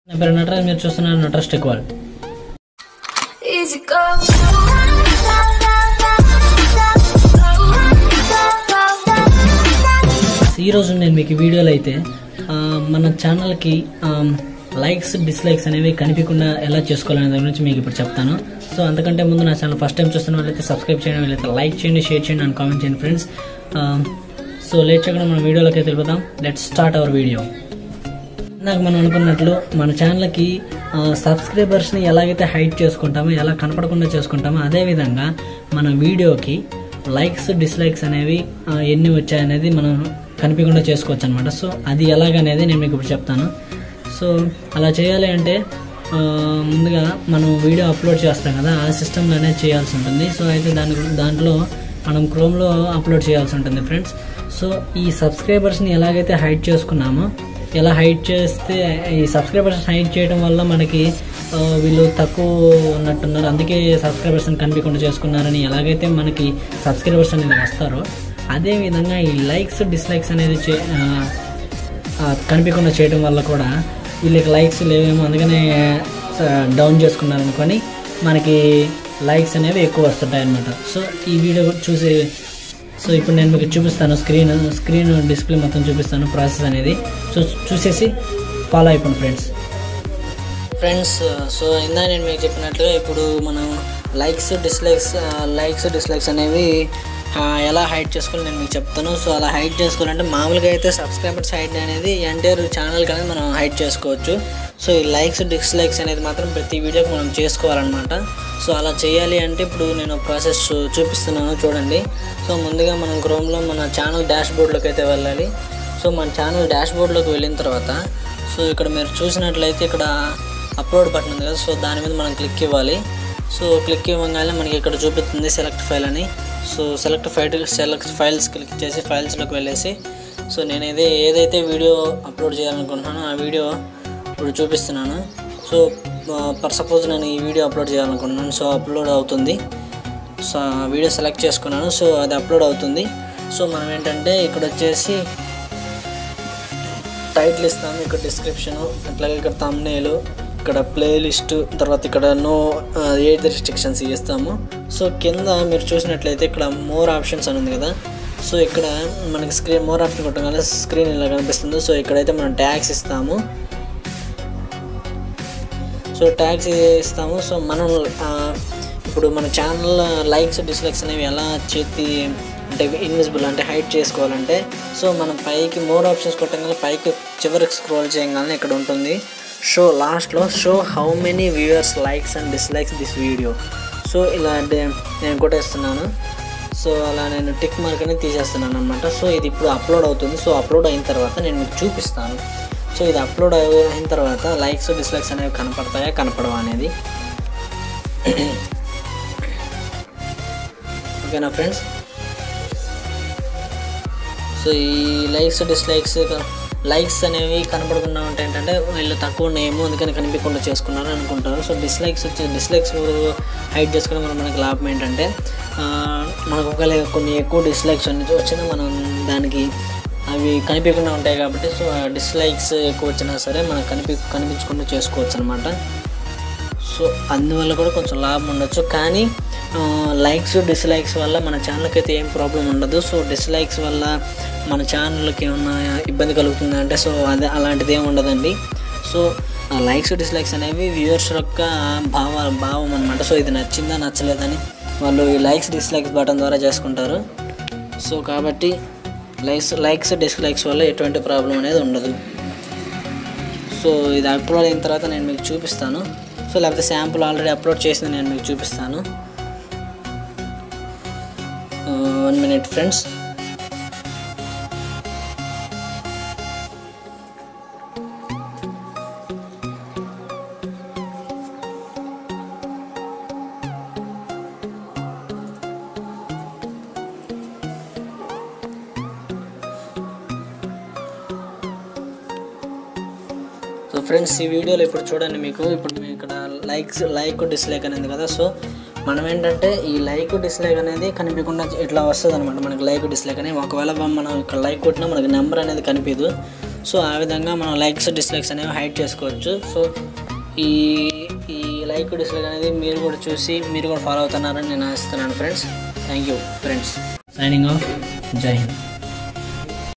నా పేరు నటరాజ్ మీరు చూస్తున్నారు Nataraj tech world Easy go. ఈ రోజు నేను మీకు ఈ వీడియోలో అయితే ఆ, మన ఛానల్కి లైక్స్ డిస్లైక్స్ అనేవి కనిపించకుండా ఎలా చేసుకోవాలనే దాని గురించి మీకు ఇప్పుడు చెప్తాను సో అంతకంటే ముందు నా ఛానల్ ఫస్ట్ టైం చూస్తున్న వాళ్ళైతే సబ్స్క్రైబ్ చేయండి వీళ్ళైతే లైక్ చేయండి షేర్ చేయండి అండ్ కామెంట్ చేయండి ఫ్రెండ్స్ సో లేట్ చేయకుండా మన వీడియోలోకి వెళ్ళిపోతాం లెట్ స్టార్ట్ అవర్ వీడియో ఇందాక మనం అనుకున్నట్లు మన ఛానల్కి సబ్స్క్రైబర్స్ని ఎలాగైతే హైట్ చేసుకుంటామో ఎలా కనపడకుండా చేసుకుంటామో అదే విధంగా మన వీడియోకి లైక్స్ డిస్లైక్స్ అనేవి ఆ, ఎన్ని వచ్చాయనేది మనం కనిపించకుండా చేసుకోవచ్చు అనమాట సో అది ఎలాగనేది నేను మీకు ఇప్పుడు చెప్తాను సో అలా చేయాలి అంటే ఆ, ముందుగా మనం వీడియో అప్లోడ్ చేస్తాం కదా ఆ సిస్టంలోనే చేయాల్సి ఉంటుంది సో అయితే దాని గురి- దాంట్లో మనం క్రోమ్లో అప్లోడ్ చేయాల్సి ఉంటుంది ఫ్రెండ్స్ సో ఈ సబ్స్క్రైబర్స్ని ఎలాగైతే హైడ్ చేసుకున్నామో ఎలా హైడ్ చేస్తే ఈ సబ్స్క్రైబర్స్ హైడ్ చేయడం వల్ల మనకి ఆ, వీళ్ళు తక్కువ ఉన్నట్టున్నారు అందుకే సబ్స్క్రైబర్స్ కనిపించకుండా చేసుకున్నారని ఎలాగైతే మనకి సబ్స్క్రైబర్స్ అనేది వస్తారో అదే విధంగా ఈ లైక్స్ డిస్లైక్స్ అనేది చే ఆ, ఆ, కనిపించకుండా చేయడం వల్ల కూడా వీళ్ళకి లైక్స్ లేవేమో అందుకనే డౌన్ చేసుకున్నారు అనుకొని మనకి లైక్స్ అనేవి ఎక్కువ వస్తుంటాయి అనమాట సో ఈ వీడియో చూసి సో ఇప్పుడు నేను మీకు చూపిస్తాను స్క్రీన్ స్క్రీన్ డిస్ప్లే మొత్తం చూపిస్తాను ప్రాసెస్ అనేది సో చూసేసి ఫాలో అయిపోండి ఫ్రెండ్స్ ఫ్రెండ్స్ సో ఇందా నేను మీకు చెప్పినట్లుగా ఇప్పుడు మనం లైక్స్ డిస్లైక్స్ లైక్స్ డిస్లైక్స్ అనేవి ఆ, ఎలా హైడ్ చేసుకోవాలి నేను మీకు చెప్తాను సో అలా హైడ్ చేసుకోవాలంటే మామూలుగా అయితే సబ్స్క్రైబర్స్ హైడ్ అనేది ఎంటైర్ ఛానల్ అనేది మనం హైడ్ చేసుకోవచ్చు సో ఈ లైక్స్ డిస్లైక్స్ అనేది మాత్రం ప్రతి వీడియోకి మనం చేసుకోవాలన్నమాట సో అలా చేయాలి అంటే ఇప్పుడు నేను ప్రాసెస్ చూపిస్తున్నాను చూడండి సో ముందుగా మనం క్రోమ్లో మన ఛానల్ డాష్ బోర్డ్లోకి అయితే వెళ్ళాలి సో మన ఛానల్ డాష్ బోర్డ్లోకి వెళ్ళిన తర్వాత సో ఇక్కడ మీరు చూసినట్లయితే ఇక్కడ అప్లోడ్ బటన్ ఉంది కదా సో దాని మీద మనం క్లిక్ ఇవ్వాలి సో క్లిక్ ఇవ్వగానే మనకి ఇక్కడ చూపిస్తుంది సెలెక్ట్ ఫైల్ అని so select file select files click చేసి ఫైల్స్లోకి వెళ్ళేసి సో నేను ఏదే ఏదైతే వీడియో అప్లోడ్ చేయాలనుకుంటున్నానో ఆ వీడియో ఇప్పుడు చూపిస్తున్నాను సో పర్ సపోజ్ నేను ఈ వీడియో అప్లోడ్ చేయాలనుకుంటున్నాను సో అప్లోడ్ అవుతుంది సో ఆ వీడియో సెలెక్ట్ చేసుకున్నాను సో అది అప్లోడ్ అవుతుంది సో మనం ఏంటంటే ఇక్కడ వచ్చేసి టైటిల్ ఇస్తాము ఇక్కడ డిస్క్రిప్షను అట్లాగే ఇక్కడ తమ్నేలు ఇక్కడ ప్లేలిస్ట్ తర్వాత ఇక్కడ నో ఏజ్ రిస్ట్రిక్షన్స్ ఇస్తాము సో కింద మీరు చూసినట్లయితే ఇక్కడ మోర్ ఆప్షన్స్ అని ఉంది కదా సో ఇక్కడ మనకి స్క్రీన్ మోర్ ఆప్షన్ కొట్టగానే స్క్రీన్ ఇలా కనిపిస్తుంది సో ఇక్కడైతే మనం ట్యాగ్స్ ఇస్తాము సో ట్యాగ్స్ ఇస్తాము సో మనం ఆ, ఇప్పుడు మన ఛానల్ లైక్స్ డిస్లైక్స్ అనేవి ఎలా చేతి అంటే ఇన్విజిబుల్ అంటే హైడ్ చేసుకోవాలంటే సో మనం పైకి మోర్ ఆప్షన్స్ కొట్టగానే పైకి చివరికి స్క్రోల్ చేయగానే ఇక్కడ ఉంటుంది షో లాస్ట్లో show how many viewers likes and dislikes this video so ఇలా డే- నేను కొట్టేస్తున్నాను సో అలా నేను టిక్ మార్క్ అనేది తీసేస్తున్నాను అనమాట సో ఇది ఇప్పుడు అప్లోడ్ అవుతుంది సో అప్లోడ్ అయిన తర్వాత నేను మీకు చూపిస్తాను సో ఇది అప్లోడ్ అయిన తర్వాత లైక్స్ డిస్లైక్స్ అనేవి కనపడతాయా కనపడవా అనేది ఓకేనా ఫ్రెండ్స్ సో ఈ లైక్స్ డిస్లైక్స్ లైక్స్ అనేవి కనపడకుండా ఉంటే ఏంటంటే వీళ్ళు తక్కువ ఉన్నాయేమో అందుకని కనిపించకుండా చేసుకున్నారు అనుకుంటారు సో డిస్లైక్స్ వచ్చి డిస్లైక్స్ హైడ్ చేసుకోవడం వల్ల మనకి లాభం ఏంటంటే ఆ, మనకు ఒకవేళ కొన్ని ఎక్కువ డిస్లైక్స్ అన్ని వచ్చినా మనం దానికి అవి కనిపించకుండా ఉంటాయి కాబట్టి సో డిస్లైక్స్ ఎక్కువ వచ్చినా సరే మనకు కనిపి కనిపించకుండా చేసుకోవచ్చు అనమాట సో అందువల్ల కూడా కొంచెం లాభం ఉండొచ్చు కానీ లైక్స్ డిస్లైక్స్ వల్ల మన ఛానల్కి అయితే ఏం ప్రాబ్లం ఉండదు సో డిస్లైక్స్ వల్ల మన ఛానల్కి ఏమన్నా ఇబ్బంది కలుగుతుందా అంటే సో అదే అలాంటిది ఏమి ఉండదండి సో లైక్స్ డిస్లైక్స్ అనేవి వ్యూవర్స్ యొక్క భావ భావం అనమాట సో ఇది నచ్చిందా నచ్చలేదని వాళ్ళు ఈ లైక్స్ డిస్లైక్స్ బటన్ ద్వారా చేసుకుంటారు సో కాబట్టి లైక్స్ లైక్స్ డిస్లైక్స్ వల్ల ఎటువంటి ప్రాబ్లం అనేది ఉండదు సో ఇది అప్లోడ్ అయిన తర్వాత నేను మీకు చూపిస్తాను సో లేకపోతే శాంపుల్ ఆల్రెడీ అప్లోడ్ చేసింది నేను మీకు చూపిస్తాను one minute friends so friends ఈ వీడియోలో ఇప్పుడు చూడండి మీకు ఇప్పుడు మీకు ఇక్కడ లైక్స్ లైక్ డిస్లైక్ అనేది కదా సో మనం ఏంటంటే ఈ లైక్ డిస్లైక్ అనేది కనిపించకుండా ఇట్లా వస్తుంది అనమాట మనకి లైక్ డిస్లైక్ అని ఒకవేళ మనం ఇక్కడ లైక్ కొట్టినా మనకి నెంబర్ అనేది కనిపించదు సో ఆ విధంగా మనం లైక్స్ డిస్లైక్స్ అనేవి హైడ్ చేసుకోవచ్చు సో ఈ ఈ లైక్ డిస్లైక్ అనేది మీరు కూడా చూసి మీరు కూడా ఫాలో అవుతున్నారని నేను ఆశిస్తున్నాను friends thank you friends signing off Jai Hind